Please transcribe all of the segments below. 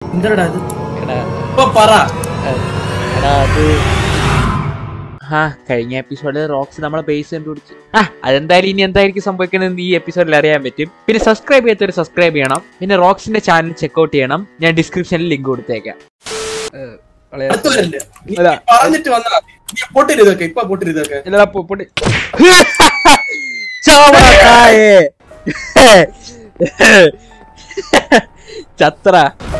എന്താടാ ഇത് എടാ ഇപ്പൊ പറ ഏഹ്, എടാ അത് ആ കഴിഞ്ഞ എപ്പിസോഡിൽ റോക്സ് നമ്മളെ ബേസ് കണ്ടുപിടിച്ചു ആ അതെന്തായാലും ഇനി എന്തായിരിക്കും സംഭവിക്കുന്നത് ഈ എപ്പിസോഡിൽ അറിയാൻ പറ്റും പിന്നെ സബ്സ്ക്രൈബ് ചെയ്യാത്തവർ സബ്സ്ക്രൈബ് ചെയ്യണം പിന്നെ റോക്സിന്റെ ചാനൽ ചെക്കൗട്ട് ചെയ്യണം ഞാൻ ഡിസ്ക്രിപ്ഷനിൽ ലിങ്ക് കൊടുത്തേക്കാം ഏഹ്, വളരെ- അടുത്ത് വരല്ലേ നീ അല്ല. പറഞ്ഞിട്ട് വന്നാ മതി. നീ പൊട്ടരുതൊക്കെ ഇപ്പൊ പൊട്ടരുതൊക്കെ ഇല്ലടാ, പൊ- പൊട്ടി. ചാവണക്കായേ. ചത്ര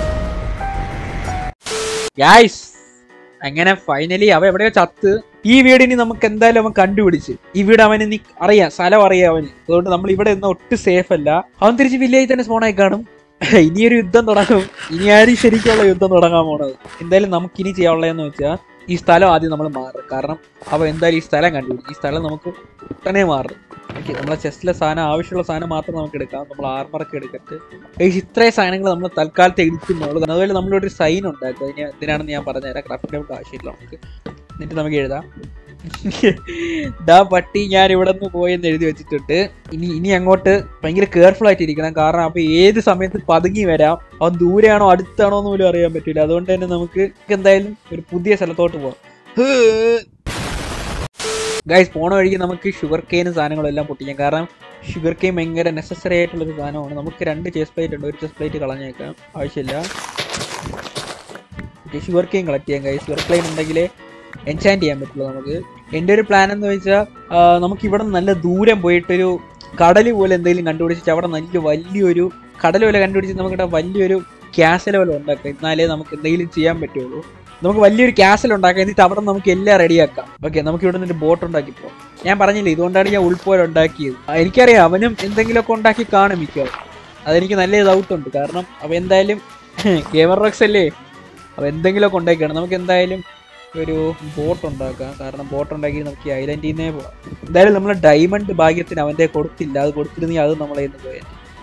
ഗായ്സ് അങ്ങനെ ഫൈനലി അവ എവിടെയോ ചത്ത് ഈ വീട് ഇനി നമുക്ക് എന്തായാലും അവൻ കണ്ടുപിടിച്ച് ഈ വീട് അവന് നീ അറിയാം സ്ഥലം അറിയാം അവന് അതുകൊണ്ട് നമ്മൾ ഇവിടെ നിന്ന് ഒട്ടും സേഫ് അല്ല അവൻ തിരിച്ച് വില്ലേജിൽ തന്നെ സ്പോണായി കാണും ഇനിയൊരു യുദ്ധം തുടങ്ങും ഇനി ആരും ശരിക്കുള്ള യുദ്ധം തുടങ്ങാൻ പോണത് എന്തായാലും നമുക്ക് ഇനി ചെയ്യാനുള്ളതെന്ന് വെച്ചാൽ ഈ സ്ഥലം ആദ്യം നമ്മൾ മാറും കാരണം അവ എന്തായാലും ഈ സ്ഥലം കണ്ടുപിടിക്കും ഈ സ്ഥലം നമുക്ക് ഉടനെ മാറും ഓക്കെ നമ്മളെ ചെസ്റ്റിലെ സാധനം ആവശ്യമുള്ള സാധനം മാത്രം നമുക്ക് എടുക്കാം നമ്മൾ ആർമറൊക്കെ എടുത്തിട്ട് ഏയ് ഇത്രയും സാധനങ്ങൾ നമ്മൾ തൽക്കാലത്ത് എടുക്കുന്നുള്ളൂ അതുപോലെ നമ്മളിവിടെ ഒരു സൈൻ ഉണ്ടാക്കുക അതിന് എന്തിനാണെന്ന് ഞാൻ പറഞ്ഞുതരാം ക്രാഫ്റ്റ് നമുക്ക് ആവശ്യമില്ല നമുക്ക് എന്നിട്ട് നമുക്ക് എഴുതാം ദാ പട്ടി ഞാൻ ഇവിടെ നിന്ന് പോയെന്ന് എഴുതി വെച്ചിട്ടുണ്ട് ഇനി ഇനി അങ്ങോട്ട് ഭയങ്കര കെയർഫുൾ ആയിട്ട് ഇരിക്കണം കാരണം അപ്പൊ ഏത് സമയത്ത് പതുങ്ങി വരാം അവൻ ദൂരെയാണോ അടുത്താണോ എന്ന് പോലും അറിയാൻ പറ്റില്ല അതുകൊണ്ട് തന്നെ നമുക്ക് എന്തായാലും ഒരു പുതിയ സ്ഥലത്തോട്ട് പോവാം ഗൈസ് പോണ വഴിക്ക് നമുക്ക് ഷുഗർ കെയിനും സാധനങ്ങളും എല്ലാം പൊട്ടിക്കാം കാരണം ഷുഗർ കെയിൻ ഭയങ്കര നെസസറി ആയിട്ടുള്ള ഒരു സാധനമാണ് നമുക്ക് രണ്ട് ചെസ് പ്ലേറ്റ് ഉണ്ട് ഒരു ചെസ് പ്ലേറ്റ് കളഞ്ഞേക്കാം ആവശ്യമില്ല ഷുഗർ കെയിൻ കളക്ട് ചെയ്യാം ഗൈസ് ഷുഗർ കെയിൻ ഉണ്ടെങ്കിലേ എൻചാൻറ്റ് ചെയ്യാൻ പറ്റുള്ളൂ നമുക്ക് എൻ്റെ ഒരു പ്ലാൻ എന്ന് വെച്ചാൽ നമുക്ക് ഇവിടെ നല്ല ദൂരം പോയിട്ടൊരു കടൽ പോലെ എന്തെങ്കിലും കണ്ടുപിടിച്ചിട്ട് അവിടെ നല്ല വലിയൊരു കടൽ പോലെ കണ്ടുപിടിച്ച് നമുക്കിവിടെ വലിയൊരു ക്യാസൽ പോലെ ഉണ്ടാക്കാം എന്നാലേ നമുക്ക് എന്തെങ്കിലും ചെയ്യാൻ പറ്റുള്ളൂ നമുക്ക് വലിയൊരു ക്യാസൽ ഉണ്ടാക്കാം എന്നിട്ട് അവിടെ നമുക്ക് എല്ലാം റെഡിയാക്കാം ഓക്കെ നമുക്ക് ഇവിടെ നിന്ന് ബോട്ട് ഉണ്ടാക്കി പോകാം ഞാൻ പറഞ്ഞില്ലേ ഇതുകൊണ്ടാണ് ഞാൻ ഉൾപ്പോൽ ഉണ്ടാക്കിയത് ആ, എനിക്കറിയാം അവനും എന്തെങ്കിലുമൊക്കെ ഉണ്ടാക്കി കാണും മിക്കവാറും അതെനിക്ക് നല്ല ഡൗട്ട് ഉണ്ട് കാരണം അവ എന്തായാലും ഗെയിമർ റോക്സ് അല്ലേ അവ എന്തെങ്കിലുമൊക്കെ ഉണ്ടാക്കിയാണ് നമുക്ക് എന്തായാലും ഒരു ബോട്ട് ഉണ്ടാക്കാം കാരണം ബോട്ട് ഉണ്ടാക്കി നമുക്ക് ഈ ഐലൻഡിൽ നിന്നേ പോകാം എന്തായാലും നമ്മൾ ഡയമണ്ട് ഭാഗ്യത്തിന് അവൻ്റെ കൊടുത്തില്ല അത് കൊടുത്തിരുന്നെങ്കിൽ അത് നമ്മളെ നിന്ന് പോയത്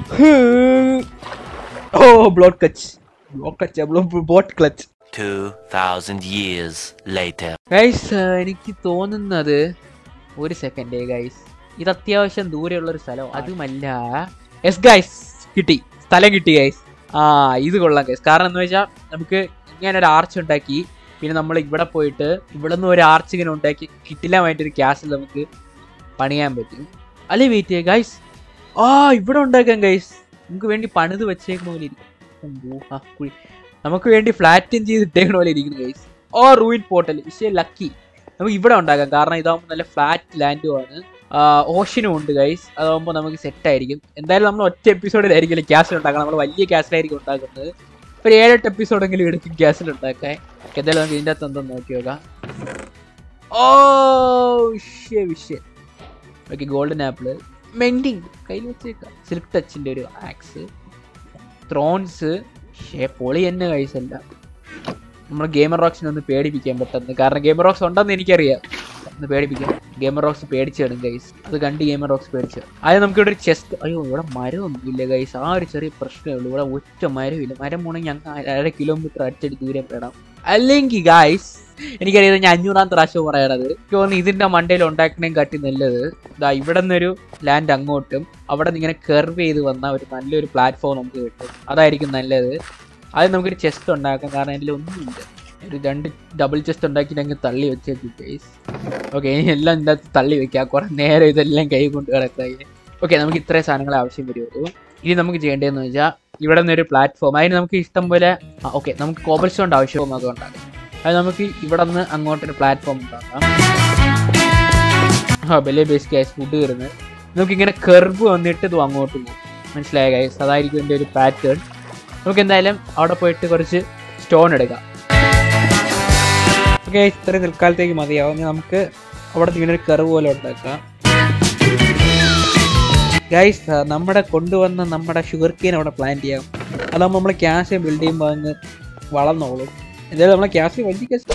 ഓ ബ്ലോട്ട് ക്ലച്ച് ബ്ലോട്ട് ക്ലച്ച് ബോട്ട് ക്ലച്ച് 2,000 years later. ഗൈസ് എനിക്ക് തോന്നുന്നത് ഒരു സെക്കൻഡ് ഗൈസ് ഇത് അത്യാവശ്യം ദൂരെയുള്ള ഒരു സ്ഥലം അതുമല്ല യെസ് ഗൈസ് കിട്ടി സ്ഥലം കിട്ടി ഗൈസ് ആ ഇത് കൊള്ളാം ഗൈസ് കാരണം എന്ന് വെച്ചാൽ നമുക്ക് ഇങ്ങനെ ഒരു ആർച്ച് ഉണ്ടാക്കി പിന്നെ നമ്മൾ ഇവിടെ പോയിട്ട് ഇവിടെ നിന്ന് ഒരു ആർച്ച് ഇങ്ങനെ ഉണ്ടാക്കി കിട്ടില്ലാമായിട്ടൊരു ക്യാസിൽ നമുക്ക് പണിയാൻ പറ്റും അല്ലേ വെയിറ്റ് ചെയ്യുക ഗൈസ് ആ ഇവിടെ ഉണ്ടാക്കാം ഗൈസ് നമുക്ക് വേണ്ടി പണിത് വെച്ചേക്കുന്ന പോലെ ഇരിക്കും അമ്പോ, ആ, കുഴി. നമുക്ക് വേണ്ടി ഫ്ലാറ്റൻ ചെയ്ത് ഇട്ടേക്കുന്ന പോലെ ഇരിക്കുന്നു ഗൈസ് ഓ റൂയിൻ പോർട്ടൽ പക്ഷേ ലക്കി നമുക്ക് ഇവിടെ ഉണ്ടാക്കാം കാരണം ഇതാകുമ്പോൾ നല്ല ഫ്ലാറ്റ് ലാൻഡുമാണ് ഓഷനും ഉണ്ട് ഗൈസ് അതാകുമ്പോൾ നമുക്ക് സെറ്റ് ആയിരിക്കും എന്തായാലും നമ്മൾ ഒറ്റ എപ്പിസോഡിലായിരിക്കും ക്യാസിൽ ഉണ്ടാക്കണം നമ്മൾ വലിയ ക്യാസിലായിരിക്കും ഉണ്ടാക്കുന്നത് ഒരു ഏഴെട്ട് എപ്പിസോഡെങ്കിലും എടുക്കും ക്യാസിൽ ഉണ്ടാക്കാൻ എന്തായാലും നമുക്ക് ഇതിൻ്റെ അകത്ത് എന്തെന്ന് നോക്കി നോക്കാം ഓ വിഷയ വിഷയം ഓക്കെ ഗോൾഡൻ ആപ്പിള് മെൻഡിങ് കയ്യിൽ വെച്ചേക്കാം സിൽക്ക് ടച്ചിൻ്റെ ഒരു ആക്സ് ത്രോൺസ് ഷേ പൊളി തന്നെ കൈസല്ല നമ്മൾ ഗെയിമർ റോക്സിനെ ഒന്ന് പേടിപ്പിക്കാൻ പെട്ടെന്ന് കാരണം ഗെയിമർ റോക്സ് ഉണ്ടെന്ന് എനിക്കറിയാം ഒന്ന് പേടിപ്പിക്കാം ഗെയിമർ റോക്സ് പേടിച്ചിടും ഗൈസ് അത് കണ്ട് ഗെയിമർ റോക്സ് പേടിച്ചു ആദ്യം നമുക്ക് ഇവിടെ ഒരു ചെസ്റ്റ് അയ്യോ ഇവിടെ മരമൊന്നും ഇല്ല ഗൈസ് ആ ഒരു ചെറിയ പ്രശ്നമേ ഉള്ളൂ ഇവിടെ ഒറ്റ മരമില്ല മരം പോണെങ്കിൽ ഞങ്ങൾ അര കിലോമീറ്റർ അടിച്ചടി ദൂരം പെടാം അല്ലെങ്കിൽ ഗൈസ് എനിക്കറിയാം ഞാൻ അഞ്ഞൂറാം പ്രാവശ്യം പറയണത് എനിക്ക് തോന്നുന്നു ഇതിന്റെ മണ്ടയിൽ ഉണ്ടാക്കണേം കാട്ടി നല്ലത് ഇതാ ഇവിടെ നിന്നൊരു ലാൻഡ് അങ്ങോട്ടും അവിടെ നിന്ന് ഇങ്ങനെ കെർവ് ചെയ്ത് വന്ന ഒരു നല്ലൊരു പ്ലാറ്റ്ഫോം നമുക്ക് കിട്ടും അതായിരിക്കും നല്ലത് ആദ്യം നമുക്കൊരു ചെസ്റ്റ് ഉണ്ടാക്കാം കാരണം അതിൽ ഒന്നുമില്ല ഒരു രണ്ട് ഡബിൾ ചെസ്റ്റ് ഉണ്ടാക്കി ഞങ്ങൾ തള്ളി വെച്ചേക്കും ഗൈസ് ഓക്കെ ഇനി എല്ലാം ഇതിൻ്റെ അകത്ത് തള്ളി വെക്കാം കുറെ നേരം ഇതെല്ലാം കൈ കൊണ്ട് കിടക്കുക ഓക്കെ നമുക്ക് ഇത്രയും സാധനങ്ങൾ ആവശ്യം വരുള്ളൂ ഇനി നമുക്ക് ചെയ്യേണ്ടതെന്ന് വെച്ചാൽ ഇവിടെ നിന്നൊരു പ്ലാറ്റ്ഫോം അതിന് നമുക്ക് ഇഷ്ടം പോലെ ഓക്കെ നമുക്ക് കോബൽ സ്റ്റോണ്ട് ആവശ്യവും അത് ഉണ്ടാക്കാം അത് നമുക്ക് ഇവിടെ നിന്ന് അങ്ങോട്ടൊരു പ്ലാറ്റ്ഫോം ഉണ്ടാക്കാം ആ വലിയ ബേസ് ഗ്യാസ് ഫുഡ് കയറുന്നത് നമുക്ക് ഇങ്ങനെ കെർവ് വന്നിട്ട് ഇത് അങ്ങോട്ട് പോകും മനസ്സിലായ ഗൈസ് അതായിരിക്കും എൻ്റെ ഒരു പാറ്റേൺ നമുക്ക് എന്തായാലും അവിടെ പോയിട്ട് കുറച്ച് സ്റ്റോൺ എടുക്കാം ഓക്കെ ഇത്രയും തൽക്കാലത്തേക്ക് മതിയാവും ഇനി നമുക്ക് അവിടെ ഇങ്ങനെ ഒരു കെർവ് പോലെ ഉണ്ടാക്കാം ഗൈസ് നമ്മുടെ കൊണ്ടുവന്ന നമ്മുടെ ഷുഗർ കെയിൻ അവിടെ പ്ലാൻ ചെയ്യാം അതാകുമ്പോൾ നമ്മൾ ക്യാഷ് ബിൽഡ് ചെയ്യുമ്പോൾ അങ്ങ് വളർന്നോളും എന്തായാലും നമ്മളെ ക്യാഷ് വലിയ ക്യാഷ്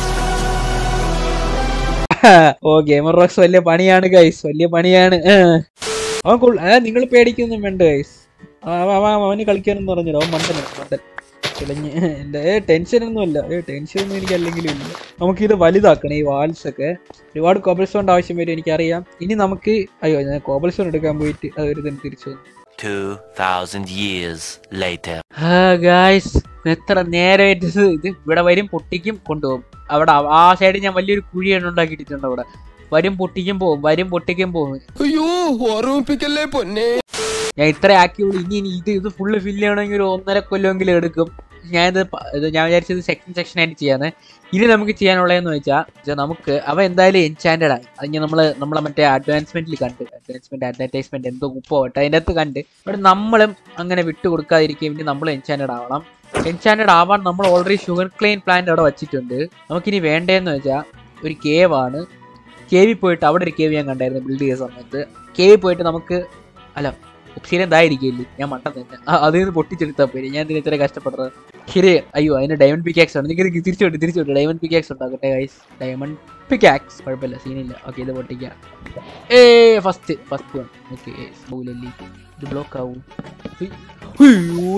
ഓ ഗെയിമർ റോക്സ് വലിയ പണിയാണ് ഗൈസ് വലിയ പണിയാണ് ആ. അവൻ കൊള്ള നിങ്ങൾ പേടിക്കൊന്നും വേണ്ട ഗൈസ് അവന് കളിക്കാനെന്ന് പറഞ്ഞല്ലോ അവൻ മണ്ടനാണ് മണ്ടൻ കിടഞ്ഞ് എൻ്റെ ടെൻഷൻ ഒന്നുമില്ല ഏ ടെൻഷൻ ഒന്നും എനിക്ക് അല്ലെങ്കിലും ഇല്ല നമുക്ക് ഇത് വലുതാക്കണം ഈ വാൾസ് ഒക്കെ ഒരുപാട് കോബിൾ സ്റ്റോൺ ആവശ്യം വരും എനിക്കറിയാം ഇനി നമുക്ക് അയ്യോ ഞാൻ കോബിൾ സ്റ്റോൺ എടുക്കാൻ പോയിട്ട് അതൊരു തന്നെ തിരിച്ചു വന്നു 2,000 years later. ഗായ്സ് എത്ര നേരമായിട്ട് ഇത് ഇത് ഇവിടെ വരും പൊട്ടിക്കും കൊണ്ടുപോകും അവിടെ ആ- ആ സൈഡിൽ ഞാൻ വലിയൊരു കുഴിയാണ് ഉണ്ടാക്കിയിട്ടുണ്ട് അവിടെ വരും പൊട്ടിക്കും പോകും വരും പൊട്ടിക്കും പോകും അയ്യോ ഓർമ്മിപ്പിക്കല്ലേ പൊന്നെ ഞാൻ ഇത്ര ആക്കിയുള്ളൂ ഇനി ഇനി ഇത് ഇത് ഫുള്ള് ഫില്ല് ചെയ്യണമെങ്കിൽ ഒരു ഒന്നര കൊല്ലമെങ്കിലും എടുക്കും ഞാനിത് പ- ഇത് ഞാൻ വിചാരിച്ചത് സെക്ഷൻ സെക്ഷൻ ആയിട്ട് ചെയ്യാന്ന് ഇനി നമുക്ക് ചെയ്യാനുള്ളതെന്ന് വെച്ചാൽ വെച്ചാൽ നമുക്ക് അവ എന്തായാലും എൻചാൻഡഡ് ആയി അത് ഞാൻ നമ്മള് നമ്മളെ മറ്റേ അഡ്വാൻസ്മെന്റിൽ കണ്ട് അഡ്വാൻസ്മെന്റ് അഡ്വർടൈസ്മെന്റ് എന്തോ ഉപ്പോ ആട്ടെ അതിൻ്റെ അകത്ത് കണ്ട് ഇവിടെ നമ്മളും അങ്ങനെ വിട്ടു കൊടുക്കാതിരിക്കാൻ വേണ്ടി നമ്മൾ എൻചാൻഡഡ് ആവണം എൻചാൻഡഡ് ആവാൻ നമ്മൾ ഓൾറെഡി ഷുഗർ ക്ലെയിൻ പ്ലാന്റ് അവിടെ വെച്ചിട്ടുണ്ട് നമുക്കിനി വേണ്ടതെന്ന് വെച്ചാൽ ഒരു കേവ് ആണ് കേവിൽ പോയിട്ട് അവിടെ ഒരു കേവ് ഞാൻ കണ്ടായിരുന്നു ബിൽഡ് ചെയ്ത സമയത്ത് കേവിൽ പോയിട്ട് നമുക്ക് അല്ല ഒപ്സീൻ എന്തായിരിക്കില്ലേ ഞാൻ മട്ടൻ തന്നെ ആ, അതിൽ നിന്ന് പൊട്ടിച്ചെടുത്താൽ പോയി ഞാൻ ഇതിന് ഇത്ര കഷ്ടപ്പെട്ടത് ശരി അയ്യോ അതിന് ഡയമണ്ട് പിക്കാക്സ് ആണ് നിങ്ങൾക്ക് തിരിച്ചോട്ട് തിരിച്ചോട്ട് ഡയമണ്ട് പിക്കാക്സ് ഉണ്ടാക്കട്ടെ ഗൈസ് ഡയമണ്ട് പിക്കാക്സ് കുഴപ്പമില്ല സീനില്ല ഓക്കെ ഇത് പൊട്ടിക്കാം ഏ ഫസ്റ്റ് ഫസ്റ്റ് വൺ ഓക്കെ സ്മൂലല്ലി ഇത് ബ്ലോക്ക് ആവും ഉയ്. ഉയ്യോ.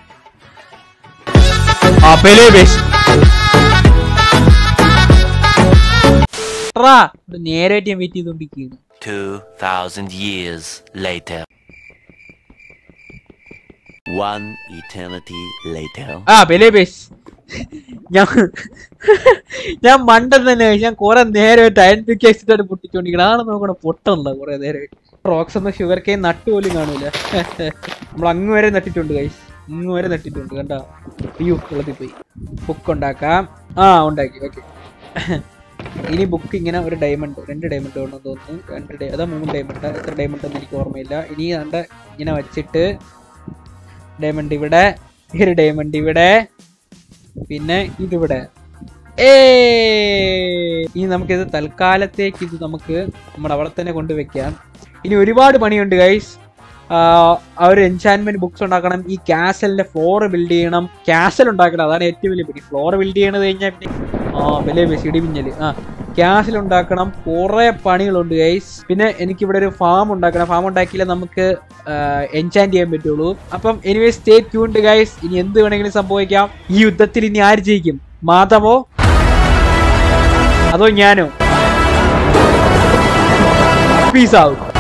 ആ പെലേ ബേസ് നേരായിട്ട് ഞാൻ വെയിറ്റ് ചെയ്തോണ്ടിരിക്കുകയാണ് 2,000 years later. One eternity later. ആ ബെലേ ബേസ് ഞാൻ ഞാൻ മണ്ടൻ തന്നെ ഞാൻ കുറെ നേരമായിട്ട് അയൺ പിക്കായിട്ട് പൊട്ടിച്ചോണ്ടിരിക്കണം ആണ് നോക്കണം പൊട്ടല്ല കുറെ നേരമായിട്ട് റോക്സ് എന്ന ഷുഗർ കെയിൻ നട്ട് പോലും കാണൂല നമ്മൾ അങ്ങ് വരെ നട്ടിട്ടുണ്ട് ഗൈസ് അങ്ങ് വരെ നട്ടിട്ടുണ്ട് കണ്ട അയ്യോ വെള്ളത്തിൽ പോയി ബുക്ക് ഉണ്ടാക്കാം ആ ഉണ്ടാക്കി ഓക്കെ ഇനി ബുക്ക് ഇങ്ങനെ ഒരു ഡയമണ്ട് രണ്ട് ഡയമണ്ട് വേണം തോന്നുന്നു രണ്ട് ഡൈ അതാ മൂന്ന് ഡയമണ്ട് എത്ര ഡയമണ്ട് എന്ന് എനിക്ക് ഓർമ്മയില്ല ഇനി കണ്ട ഇങ്ങനെ വെച്ചിട്ട് ഡയമണ്ട് ഇവിടെ ഒരു ഡയമണ്ട് ഇവിടെ പിന്നെ ഇതിവിടെ ഏ ഇനി നമുക്കിത് തൽക്കാലത്തേക്ക് ഇത് നമുക്ക് നമ്മുടെ അവിടെ തന്നെ കൊണ്ടുവയ്ക്കാം ഇനി ഒരുപാട് പണിയുണ്ട് ഗൈസ് ആ ഒരു എൻചാൻമെന്റ് ബുക്സ് ഉണ്ടാക്കണം ഈ കാസലിന്റെ ഫ്ലോർ ബിൽഡ് ചെയ്യണം കാസൽ ഉണ്ടാക്കണം അതാണ് ഏറ്റവും വലിയ പണി ഫ്ലോർ ബിൽഡ് ചെയ്യണത് കഴിഞ്ഞാൽ പിന്നെ ആ വലിയ ബസ് ഇടിമിഞ്ഞല് ആ ക്യാസിൽ ഉണ്ടാക്കണം കുറെ പണികളുണ്ട് ഗൈസ് പിന്നെ എനിക്കിവിടെ ഒരു ഫാം ഉണ്ടാക്കണം ഫാം ഉണ്ടാക്കിയാലേ നമുക്ക് എൻചാൻഡ് ചെയ്യാൻ പറ്റുള്ളൂ അപ്പം എനിവേ സ്റ്റേ ട്യൂൺഡ് ഗൈസ് ഇനി എന്ത് വേണമെങ്കിലും സംഭവിക്കാം ഈ യുദ്ധത്തിൽ ഇനി ആര് ജയിക്കും മാധവോ അതോ ഞാനോ പീസ് ഔട്ട്